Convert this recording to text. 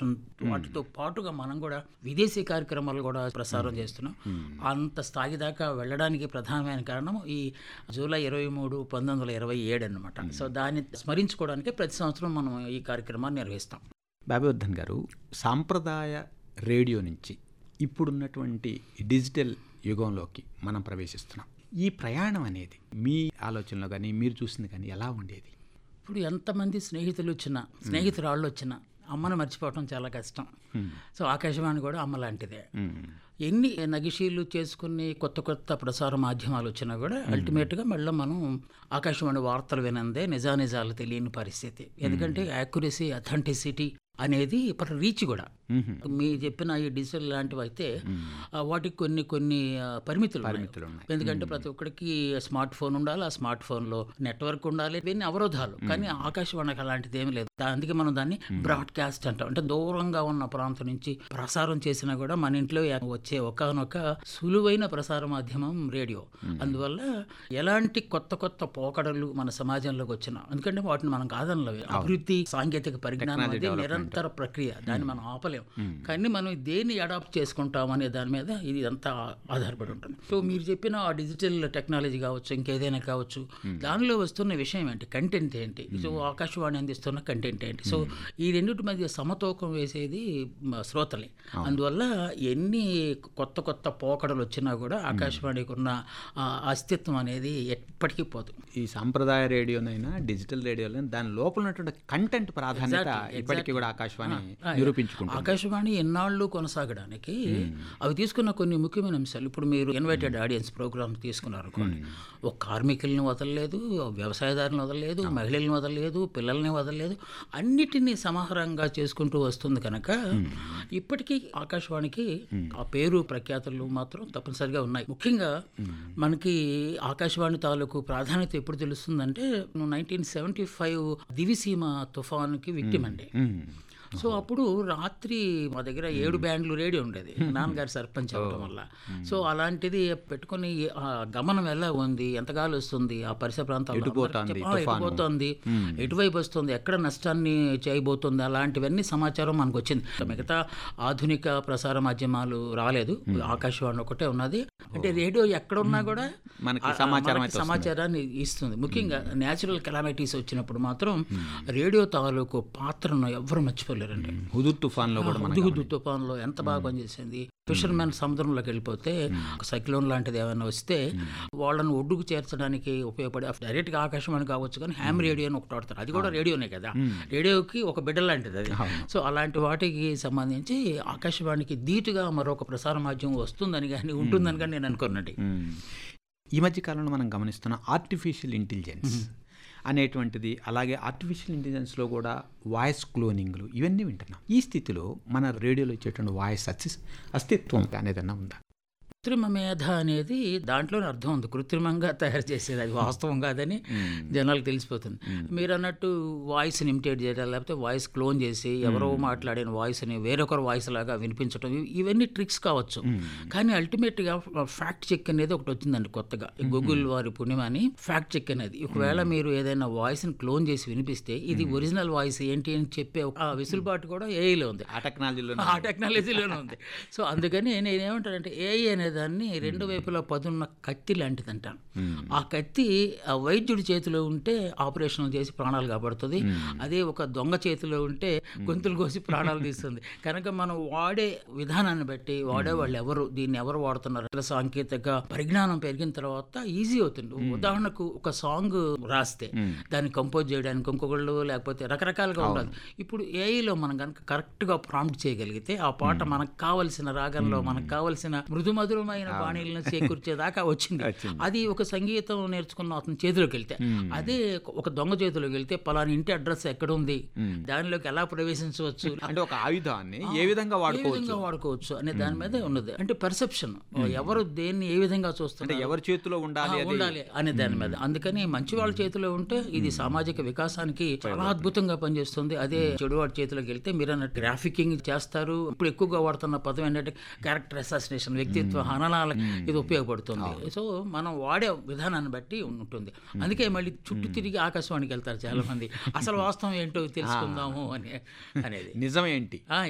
దూరదర్శన్ వాటితో పాటుగా మనం కూడా విదేశీ కార్యక్రమాలు కూడా ప్రసారం చేస్తున్నాం అంత స్థాయి దాకా వెళ్ళడానికి ప్రధానమైన కారణం ఈ జూలై ఇరవై మూడు పంతొమ్మిది వందల ఇరవై ఏడు అనమాట సో దాన్ని స్మరించుకోవడానికి ప్రతి సంవత్సరం మనం ఈ కార్యక్రమాన్ని నిర్వహిస్తాం బాబివర్ధన్ గారు సాంప్రదాయ రేడియో నుంచి ఇప్పుడున్నటువంటి డిజిటల్ యుగంలోకి మనం ప్రవేశిస్తున్నాం ఈ ప్రయాణం అనేది మీ ఆలోచనలో కానీ మీరు చూసింది కానీ ఎలా ఉండేది ఇప్పుడు ఎంతమంది స్నేహితులు వచ్చినా స్నేహితురాళ్ళు వచ్చినా అమ్మను మర్చిపోవటం చాలా కష్టం సో ఆకాశవాణి కూడా అమ్మ లాంటిదే ఎన్ని నగిషీలు చేసుకుని కొత్త కొత్త ప్రసార మాధ్యమాలు వచ్చినా కూడా అల్టిమేట్గా మళ్ళీ మనం ఆకాశవాణి వార్తలు వినందే నిజానిజాలు తెలియని పరిస్థితి ఎందుకంటే యాక్యురసీ అథెంటిసిటీ అనేది ఇప్పుడు రీచ్ కూడా మీ చెప్పిన ఈ డిజిటల్ లాంటివి అయితే ఆ, వాటికి కొన్ని కొన్ని ఆ, పరిమితులు ఉన్నాయి. పరిమితులు ఉన్నాయి. ఎందుకంటే ప్రతి ఒక్కడికి స్మార్ట్ ఫోన్ ఉండాలి ఆ స్మార్ట్ ఫోన్లో నెట్వర్క్ ఉండాలి ఇవన్నీ అవరోధాలు కానీ ఆకాశవాణికి అలాంటిది ఏమీ లేదు దా- అందుకే మనం దాన్ని బ్రాడ్కాస్ట్ అంటాం అంటే దూరంగా ఉన్న ప్రాంతం నుంచి ప్రసారం చేసినా కూడా మన ఇంట్లో వచ్చే ఒకనొక సులువైన ప్రసార మాధ్యమం రేడియో అందువల్ల ఎలాంటి కొత్త కొత్త పోకడలు మన సమాజంలోకి వచ్చినా ఎందుకంటే వాటిని మనం కాదనలేవు అభివృద్ధి సాంకేతిక పరిజ్ఞానం అనేది నిరంతర ప్రక్రియ దాన్ని మనం ఆపలేం కానీ మనం దేన్ని అడాప్ట్ చేసుకుంటాం అనే దాని మీద ఇది అంతా ఆధారపడి ఉంటుంది సో మీరు చెప్పిన ఆ డిజిటల్ టెక్నాలజీ కావచ్చు ఇంకేదైనా కావచ్చు దానిలో వస్తున్న విషయం ఏంటి కంటెంట్ ఏంటి సో ఆకాశవాణి అందిస్తున్న కంటెంట్ ఏంటి సో ఈ రెండింటి మధ్య సమతూకం వేసేది మ, శ్రోతలే అందువల్ల ఎన్ని కొత్త కొత్త పోకడలు వచ్చినా కూడా ఆకాశవాణికి ఉన్న ఆ అస్తిత్వం అనేది ఎప్పటికీ పోదు ఈ సాంప్రదాయ రేడియోనైనా డిజిటల్ రేడియోనైనా దాని లోపల ఉన్నటువంటి కంటెంట్ ప్రాధాన్యత ఇప్పటికీ కూడా ఆకాశవాణి నిరూపించుకుంటుంది ఆకాశవాణి ఎన్నాళ్ళు కొనసాగడానికి అవి తీసుకున్న కొన్ని ముఖ్యమైన అంశాలు ఇప్పుడు మీరు ఇన్వైటెడ్ ఆడియన్స్ ప్రోగ్రామ్ తీసుకున్నారు అనుకోండి ఒక కార్మికుల్ని వదలలేదు వ్యవసాయదారులను వదలలేదు మహిళల్ని వదలలేదు పిల్లల్ని వదలలేదు అన్నిటినీ సమాహారంగా చేసుకుంటూ వస్తుంది కనుక ఇప్పటికీ ఆకాశవాణికి ఆ పేరు ప్రఖ్యాతులు మాత్రం తప్పనిసరిగా ఉన్నాయి ముఖ్యంగా మనకి ఆకాశవాణి తాలూకు ప్రాధాన్యత ఎప్పుడు తెలుస్తుందంటే నైన్టీన్ సెవెంటీ ఫైవ్ దివిసీమ తుఫాన్కి విక్టిమ్ అండి సో అప్పుడు రాత్రి మా దగ్గర ఏడు బ్యాండ్లు రేడియో ఉండేది నాన్నగారు సర్పంచ్ అవ్వడం వల్ల సో అలాంటిది పెట్టుకొని ఆ గమనం ఎలా ఉంది ఎంత గాలి వస్తుంది ఆ పరిసర ప్రాంతాల్లో ఎటుపోతోంది అందరికీ చెప్ప- ఆ, ఎటుపోతోంది ఎటువైపు వస్తుంది ఎక్కడ నష్టాన్ని చేయబోతుంది అలాంటివన్నీ సమాచారం మనకు వచ్చింది మిగతా ఆధునిక ప్రసార మాధ్యమాలు రాలేదు ఆకాశవాణి ఒకటే ఉన్నది అంటే రేడియో ఎక్కడ ఉన్నా కూడా మనకి ఆ- ఆ సమాచారం మనకి సమాచారాన్ని ఇస్తుంది ముఖ్యంగా న్యాచురల్ కెలామిటీస్ వచ్చినప్పుడు మాత్రం రేడియో తాలూకు పాత్రను ఎవ్వరు మర్చిపోలేరండి హుదూద్ తుఫాన్లో కూడా మనం హుదుహుదు తుఫాన్లో ఎంత బాగా పనిచేసింది ఫిషర్మెన్ సముద్రంలోకి వెళ్ళిపోతే ఒక సైక్లోన్ లాంటిది ఏమైనా వస్తే వాళ్ళని ఒడ్డుకు చేర్చడానికి ఉపయోగపడే డైరెక్ట్గా ఆకాశవాణి కావచ్చు కానీ హ్యామ్ రేడియో అని ఒకటి వాడతారు అది కూడా రేడియోనే కదా రేడియోకి ఒక బిడ్డ లాంటిది అది సో అలాంటి వాటికి సంబంధించి ఆకాశవాణికి ధీటుగా మరొక ప్రసార మాధ్యమం వస్తుందని కానీ ఉంటుందని కానీ నేను అనుకున్నది మ్మ్. ఈ మధ్య కాలంలో మనం గమనిస్తున్న ఆర్టిఫిషియల్ ఇంటెలిజెన్స్ అనేటువంటిది అలాగే ఆర్టిఫిషియల్ ఇంటెలిజెన్స్లో కూడా వాయిస్ క్లోనింగ్లు ఇవన్నీ వింటున్నాం ఈ స్థితిలో మన రేడియోలో ఇచ్చేటువంటి వాయిస్ అస్తి అస్తిత్వం అనేదన్నా ఉందా కృత్రిమ మేధ అనేది దాంట్లోనే అర్థం ఉంది కృత్రిమంగా తయారు చేసేది అది వాస్తవం కాదని జనాలకు తెలిసిపోతుంది మీరు అన్నట్టు వాయిస్ని ఇమిటేట్ చేయడం లేకపోతే వాయిస్ క్లోన్ చేసి ఎవరో మాట్లాడిన వాయిస్ని వేరొకరు వాయిస్ లాగా వినిపించడం ఇవి- ఇవన్నీ ట్రిక్స్ కావచ్చు కానీ అల్టిమేట్గా ఫ్యాక్ట్ చెక్ అనేది ఒకటి వచ్చిందండి కొత్తగా గూగుల్ వారి పుణ్యమని ఫ్యాక్ట్ చెక్ అనేది ఒకవేళ మీరు ఏదైనా వాయిస్ని క్లోన్ చేసి వినిపిస్తే ఇది ఒరిజినల్ వాయిస్ ఏంటి అని చెప్పే ఒక ఆ వెసులుబాటు కూడా ఏఐలో ఉంది ఆ టెక్నాలజీలో ఆ టెక్నాలజీలోనే ఉంది సో అందుకని నేను ఏమంటానంటే ఏఐ అనే దాన్ని రెండు వైపులా పదున్న కత్తి లాంటిది అంటాను ఆ కత్తి ఆ వైద్యుడి చేతిలో ఉంటే ఆపరేషన్ చేసి ప్రాణాలు కాపాడుతుంది అదే ఒక దొంగ చేతిలో ఉంటే గొంతులు కోసి ప్రాణాలు తీస్తుంది కనుక మనం వాడే విధానాన్ని బట్టి వాడే వాళ్ళు ఎవరు దీన్ని ఎవరు వాడుతున్నారు ఇతర సాంకేతిక పరిజ్ఞానం పెరిగిన తర్వాత ఈజీ అవుతుంది ఉదాహరణకు ఒక సాంగ్ రాస్తే దాన్ని కంపోజ్ చేయడానికి ఇంకొకళ్ళు లేకపోతే రకరకాలుగా ఉండాలి ఇప్పుడు ఏఐలో మనం కనుక కరెక్ట్గా ప్రాంప్ట్ చేయగలిగితే ఆ పాట మనకు కావలసిన రాగంలో మనకు కావలసిన మృదుమధురమైన బాణీలను చేకూర్చేదాకా వచ్చింది అది ఒక సంగీతం నేర్చుకున్న అతని చేతిలోకి వెళ్తే అదే ఒక దొంగ చేతిలోకి వెళ్తే పలానా ఇంటి అడ్రస్ ఎక్కడ ఉంది దానిలోకి ఎలా ప్రవేశించవచ్చు అంటే ఒక ఆయుధాన్ని ఏ విధంగా ఏ వాడుకోవచ్చు విధంగా వాడుకోవచ్చు అనే దాని మీద ఉన్నది అంటే పర్సెప్షన్ ఎవరు దేన్ని ఏ విధంగా చూస్తున్నారు ఎవరి చేతిలో ఉండాలి ఆ, ఉండాలి అనే దాని మీద అందుకని మంచి వాళ్ళ చేతిలో ఉంటే ఇది సామాజిక వికాసానికి చాలా అద్భుతంగా పనిచేస్తుంది అదే చెడు వాడి చేతిలోకి వెళ్తే మీరు అన్నట్టు గ్రాఫికింగ్ చేస్తారు ఇప్పుడు ఎక్కువగా వాడుతున్న పదం ఏంటంటే క్యారెక్టర్ అసాసినేషన్ వ్యక్తిత్వ హననాలకు ఇది ఉపయోగపడుతుంది సో మనం వాడే విధానాన్ని బట్టి ఉంటుంది అందుకే మళ్ళీ చుట్టూ తిరిగి ఆకాశవాణికి వెళ్తారు చాలా మంది అసలు వాస్తవం ఏంటో తెలుసుకుందాము అని అనేది నిజం ఏంటి ఆ,